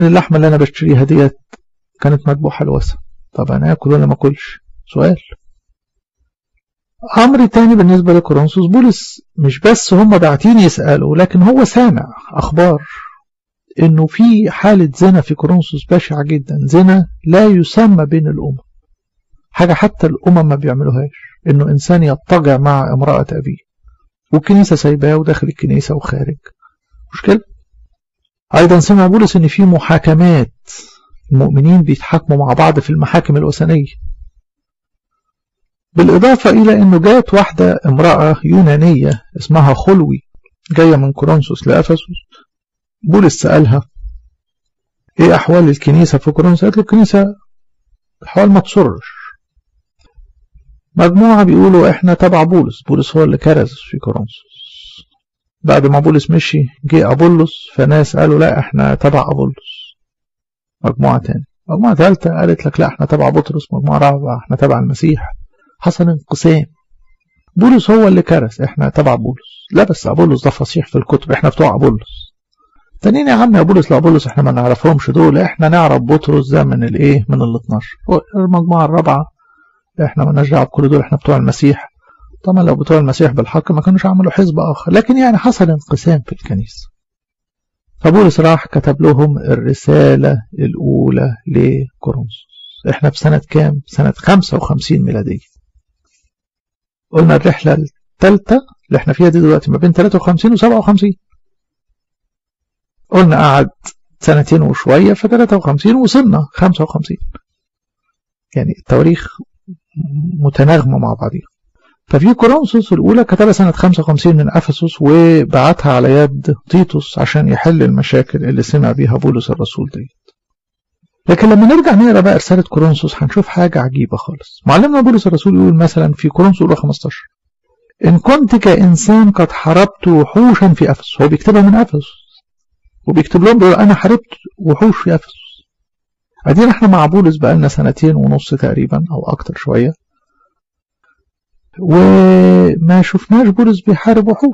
اللحمة اللي أنا بشتريها ديت كانت مذبوحة الوسم طب أنا آكل ولا ما أكلش سؤال أمر تاني بالنسبة لكورنثوس بولس مش بس هم باعتين يسألوا لكن هو سامع أخبار إنه في حالة زنا في كورنثوس بشعة جدا زنا لا يسمى بين الأمم حاجة حتى الأمم ما بيعملوهاش إنه إنسان يضطجع مع امرأة أبيه والكنيسة سايباه وداخل الكنيسة وخارج مشكلة أيضا سمع بولس إن في محاكمات المؤمنين بيتحاكموا مع بعض في المحاكم الوثنية بالإضافة إلى أنه جاءت واحدة امرأة يونانية اسمها خلوي جاية من كورنثوس لأفسس بولس سألها إيه أحوال الكنيسة في كورنثوس قالت له الكنيسة الحوال ما تسرش مجموعة بيقولوا إحنا تبع بولس بولس هو اللي كرز في كورنثوس بعد ما بولس مشي جه أبولس فناس قالوا لا إحنا تبع أبولس مجموعة تاني مجموعة ثالثة قالت لك لا إحنا تبع بطرس مجموعة رابعة إحنا تبع المسيح حصل انقسام بولس هو اللي كرس احنا تبع بولس لا بس ابولس ده فصيح في الكتب احنا بتوع ابولس تانيين يا عم يا بولس لا بولس احنا ما نعرفهمش دول احنا نعرف بطرس ده من الايه من ال 12 المجموعه الرابعه احنا ما دعوه بكل دول احنا بتوع المسيح طبعا لو بتوع المسيح بالحق ما كانوش عملوا حزب اخر لكن يعني حصل انقسام في الكنيسه فبولس راح كتب لهم الرساله الاولى لكورنثوس احنا في سنه كام سنه 55 ميلاديه قلنا الرحلة الثالثة اللي احنا فيها دي دلوقتي ما بين 53 و 57 قلنا قعد سنتين وشوية في 53 وصلنا 55 يعني التواريخ متناغمة مع بعضها ففي كورنثوس الأولى كتبها سنة 55 من أفسس وبعتها على يد تيتوس عشان يحل المشاكل اللي سمع بيها بولس الرسول ديت لكن لما نرجع نقرا بقى رساله كورنثوس هنشوف حاجه عجيبه خالص معلمنا بولس الرسول يقول مثلا في كورنثوس الاولى 15 ان كنت كانسان قد حاربت وحوشا في افسس هو بيكتبها من افسس وبيكتب لهم بيقول انا حاربت وحوش في افسس ادينا احنا مع بولس بقى لنا سنتين ونص تقريبا او اكتر شويه وما شفناش بولس بيحارب وحوش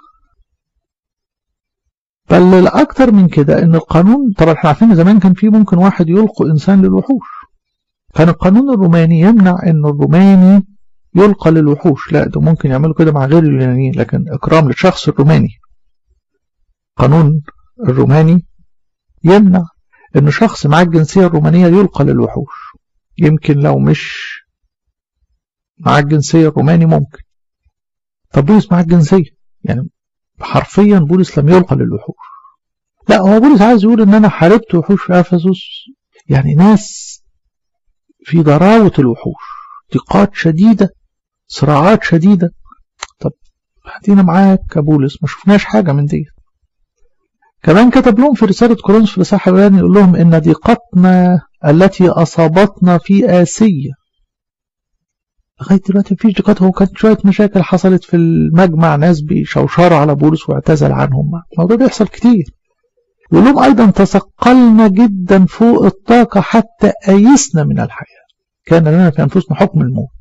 بل الأكثر من كده إن القانون طبعا احنا عارفين زمان كان في ممكن واحد يلقوا إنسان للوحوش كان القانون الروماني يمنع إن الروماني يلقى للوحوش لا ده ممكن يعملوا كده مع غير اليونانيين لكن إكرام للشخص الروماني قانون الروماني يمنع إن شخص مع الجنسية الرومانية يلقى للوحوش يمكن لو مش مع الجنسية الروماني ممكن طب بولس مع الجنسية يعني حرفيا بولس لم يلقى للوحوش لا هو بولس عايز يقول ان انا حاربت وحوش في افسس يعني ناس في ضراوة الوحوش ضيقات شديدة صراعات شديدة طب هدينا معاك يا بولس ما شفناش حاجة من دي كمان كتب لهم في رسالة كورنثوس في الإصحاح الأولاني يقول لهم إن ضيقتنا التي أصابتنا في آسيا لغايه دلوقتي مفيش ضيقات هو كانت شويه مشاكل حصلت في المجمع ناس بيشوشروا على بولس واعتزل عنهم الموضوع بيحصل كتير يقول لهم ايضا تثقلنا جدا فوق الطاقه حتى ايسنا من الحياه كان لنا في انفسنا حكم الموت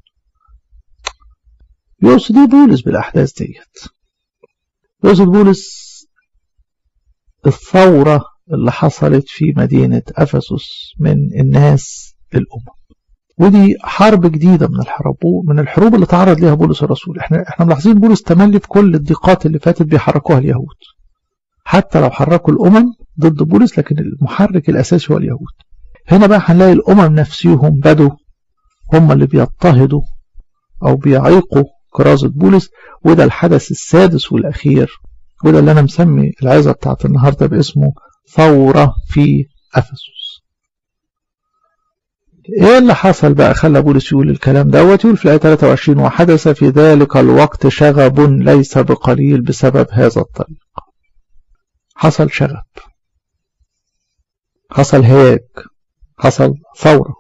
يقصد ايه بولس بالاحداث ديت يقصد بولس الثوره اللي حصلت في مدينه افسس من الناس للامم ودي حرب جديدة من الحروب من الحروب اللي تعرض ليها بولس الرسول احنا احنا ملاحظين بولس تملي في كل الضيقات اللي فاتت بيحركوها اليهود حتى لو حركوا الامم ضد بولس لكن المحرك الاساسي هو اليهود هنا بقى هنلاقي الامم نفسهم بدوا هم اللي بيضطهدوا او بيعيقوا كرازة بولس وده الحدث السادس والاخير وده اللي انا مسمي العظة بتاعت النهاردة باسمه ثورة في افسس ايه اللي حصل بقى خلى بولس يقول الكلام دوت يقول في الآية 23 وحدث في ذلك الوقت شغب ليس بقليل بسبب هذا الطريق حصل شغب حصل هياج حصل ثورة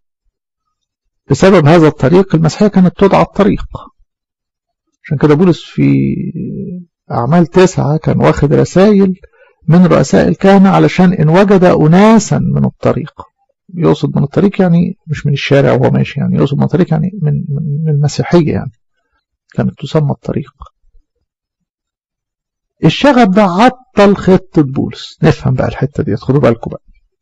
بسبب هذا الطريق المسيحية كانت تدعى الطريق عشان كده بولس في أعمال تسعة كان واخد رسائل من رؤساء الكهنة علشان إن وجد أناسا من الطريق يقصد من الطريق يعني مش من الشارع وهو ماشي يعني يقصد من الطريق يعني من, من المسيحية يعني كانت تسمى الطريق الشغب ده عطل خطة بولس نفهم بقى الحتة دي خدوا بالكم بقى